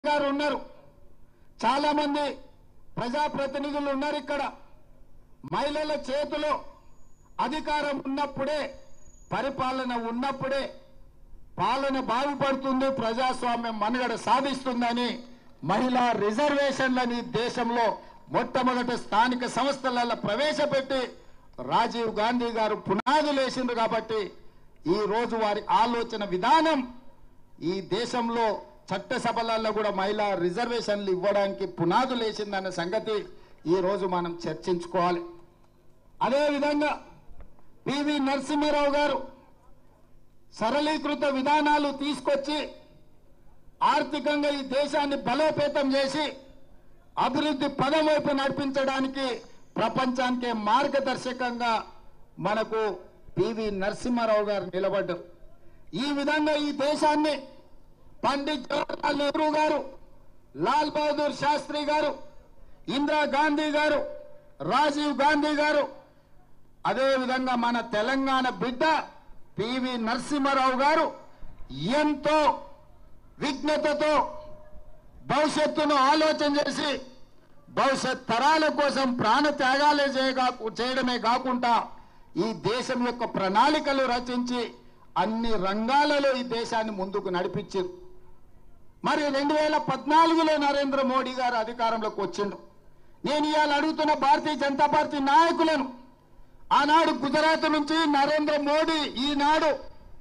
గారు ఉన్నారు చాలా మంది ప్రజాప్రతినిధులు ఉన్నారు ఇక్కడ మహిళల చేతిలో అధికారం ఉన్నప్పుడే పరిపాలన ఉన్నప్పుడే పాలన బాగుపడుతుంది ప్రజాస్వామ్యం మనుగడ సాధిస్తుందని మహిళా రిజర్వేషన్లని దేశంలో మొట్టమొదటి స్థానిక సంస్థలలో ప్రవేశపెట్టి రాజీవ్ గాంధీ గారు పునాదులు వేసిండ్రు కాబట్టి ఈ రోజు వారి ఆలోచన విధానం ఈ దేశంలో చట్టసభలలో కూడా మహిళా రిజర్వేషన్లు ఇవ్వడానికి పునాదులు వేసిందన్న సంగతి ఈ రోజు మనం చర్చించుకోవాలి అదేవిధంగా పివి నరసింహారావు గారు సరళీకృత విధానాలు తీసుకొచ్చి ఆర్థికంగా ఈ దేశాన్ని బలోపేతం చేసి అభివృద్ధి పదం వైపు నడిపించడానికి ప్రపంచానికే మార్గదర్శకంగా మనకు పివి నరసింహారావు గారు నిలబడ్డారు ఈ విధంగా ఈ దేశాన్ని పండిత్ జవహర్లాల్ నెహ్రూ గారు లాల్ బహదూర్ శాస్త్రి గారు ఇందిరా గాంధీ గారు రాజీవ్ గాంధీ గారు అదేవిధంగా మన తెలంగాణ బిడ్డ పివి నరసింహారావు గారు ఎంతో విఘ్నతతో భవిష్యత్తును ఆలోచన చేసి భవిష్యత్ తరాల కోసం ప్రాణ త్యాగాలే చేయగా చేయడమే కాకుండా ఈ దేశం యొక్క ప్రణాళికలు రచించి అన్ని రంగాలలో ఈ దేశాన్ని ముందుకు నడిపించారు మరి రెండు వేల పద్నాలుగులో నరేంద్ర మోడీ గారు అధికారంలోకి వచ్చిండు నేను ఇవాళ అడుగుతున్న భారతీయ జనతా పార్టీ నాయకులను ఆనాడు గుజరాత్ నుంచి నరేంద్ర మోడీ ఈనాడు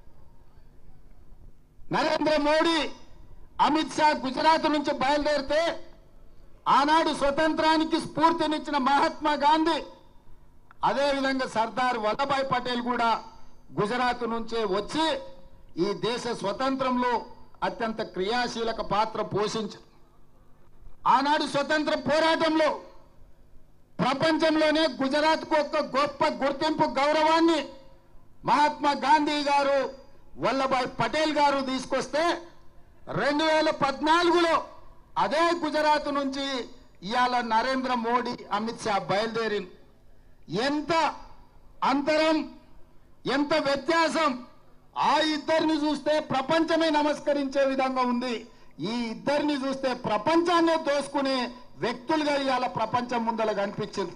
నరేంద్ర మోడీ అమిత్ షా గుజరాత్ నుంచి బయలుదేరితే ఆనాడు స్వతంత్రానికి స్ఫూర్తినిచ్చిన మహాత్మా గాంధీ అదేవిధంగా సర్దార్ వల్లభాయ్ పటేల్ కూడా గుజరాత్ నుంచే వచ్చి ఈ దేశ స్వతంత్రంలో అత్యంత క్రియాశీలక పాత్ర పోషించారు ఆనాడు స్వతంత్ర పోరాటంలో ప్రపంచంలోనే గుజరాత్కు ఒక గొప్ప గుర్తింపు గౌరవాన్ని మహాత్మా గాంధీ గారు వల్లభాయ్ పటేల్ గారు తీసుకొస్తే రెండు వేల పద్నాలుగులో అదే గుజరాత్ నుంచి ఇవాళ నరేంద్ర మోడీ అమిత్ షా బయలుదేరి ఎంత అంతరం ఎంత వ్యత్యాసం ఆ ఇద్దరిని చూస్తే ప్రపంచమే నమస్కరించే విధంగా ఉంది ఈ ఇద్దరిని చూస్తే ప్రపంచాన్నే దోసుకునే వ్యక్తులుగా ఇవాళ ప్రపంచం ముందర కనిపించింది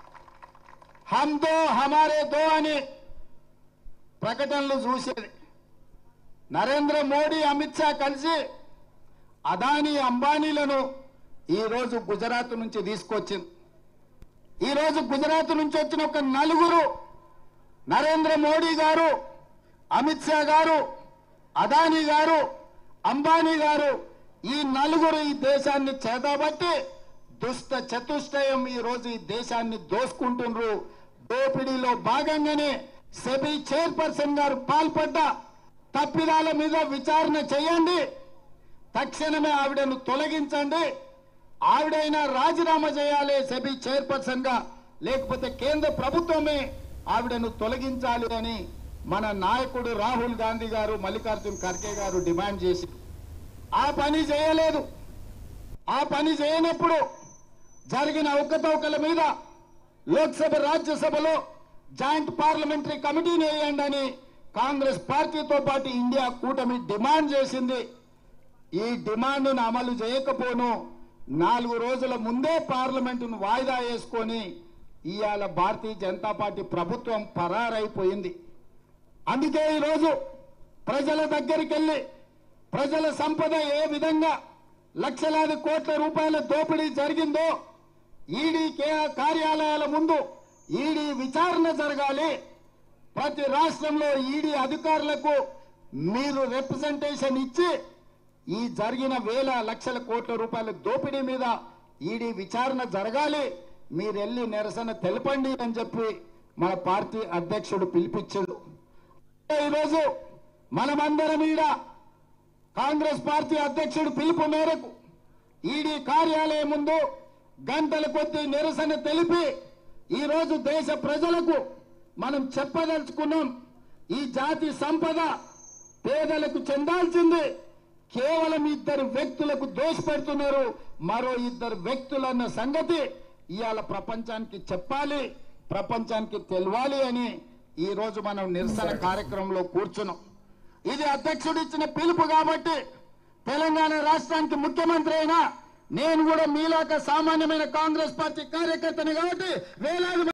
హమ్ దో హమారే దో అని ప్రకటనలు చూసేది నరేంద్ర మోడీ అమిత్ షా కలిసి అదానీ అంబానీలను ఈరోజు గుజరాత్ నుంచి తీసుకొచ్చింది ఈరోజు గుజరాత్ నుంచి వచ్చిన ఒక నలుగురు నరేంద్ర మోడీ గారు అమిత్ షా గారు అదానీ గారు అంబానీ గారు ఈ నలుగురు ఈ దేశాన్ని చేతబట్టి దుష్ట చతుష్టయం ఈ రోజు ఈ దేశాన్ని దోసుకుంటుండ్రు దోపిడీలో భాగంగానే సెబీ చైర్పర్సన్ గారు పాల్పడ్డ తప్పిదాల మీద విచారణ చేయండి తక్షణమే ఆవిడను తొలగించండి ఆవిడైనా రాజీనామా చేయాలి సెబీ చైర్పర్సన్ గా లేకపోతే కేంద్ర ప్రభుత్వమే ఆవిడను తొలగించాలి అని మన నాయకుడు రాహుల్ గాంధీ గారు మల్లికార్జున్ ఖర్గే గారు డిమాండ్ చేసి ఆ పని చేయలేదు ఆ పని చేయనప్పుడు జరిగిన అవకతవకల మీద లోక్సభ రాజ్యసభలో జాయింట్ పార్లమెంటరీ కమిటీని వేయండి అని కాంగ్రెస్ పార్టీతో పాటు ఇండియా కూటమి డిమాండ్ చేసింది ఈ డిమాండ్ను అమలు చేయకపోను నాలుగు రోజుల ముందే పార్లమెంటును వాయిదా వేసుకొని ఇవాళ భారతీయ జనతా పార్టీ ప్రభుత్వం పరారైపోయింది అందుకే ఈరోజు ప్రజల దగ్గరికి వెళ్ళి ప్రజల సంపద ఏ విధంగా లక్షలాది కోట్ల రూపాయల దోపిడీ జరిగిందో ఈడీ కే- కార్యాలయాల ముందు ఈడీ విచారణ జరగాలి ప్రతి రాష్ట్రంలో ఈడీ అధికారులకు మీరు రిప్రజెంటేషన్ ఇచ్చి ఈ జరిగిన వేల లక్షల కోట్ల రూపాయల దోపిడీ మీద ఈడీ విచారణ జరగాలి మీరు వెళ్ళి నిరసన తెలపండి అని చెప్పి మన పార్టీ అధ్యక్షుడు పిలిపించాడు ఈరోజు మనమందరం ఈడ కాంగ్రెస్ పార్టీ అధ్యక్షుడు పిలుపు మేరకు ఈడీ కార్యాలయం ముందు గంటల కొద్ది నిరసన తెలిపి ఈ రోజు దేశ ప్రజలకు మనం చెప్పదలుచుకున్నాం ఈ జాతి సంపద పేదలకు చెందాల్సింది కేవలం ఇద్దరు వ్యక్తులకు దోషపెడుతున్నారు మరో ఇద్దరు వ్యక్తులన్న సంగతి ఇవాళ ప్రపంచానికి చెప్పాలి ప్రపంచానికి తెలవాలి అని ఈ రోజు మనం నిరసన కార్యక్రమంలో కూర్చున్నాం ఇది అధ్యక్షుడు ఇచ్చిన పిలుపు కాబట్టి తెలంగాణ రాష్ట్రానికి ముఖ్యమంత్రి అయినా నేను కూడా మీలాక సామాన్యమైన కాంగ్రెస్ పార్టీ కార్యకర్తని కాబట్టి వేలాది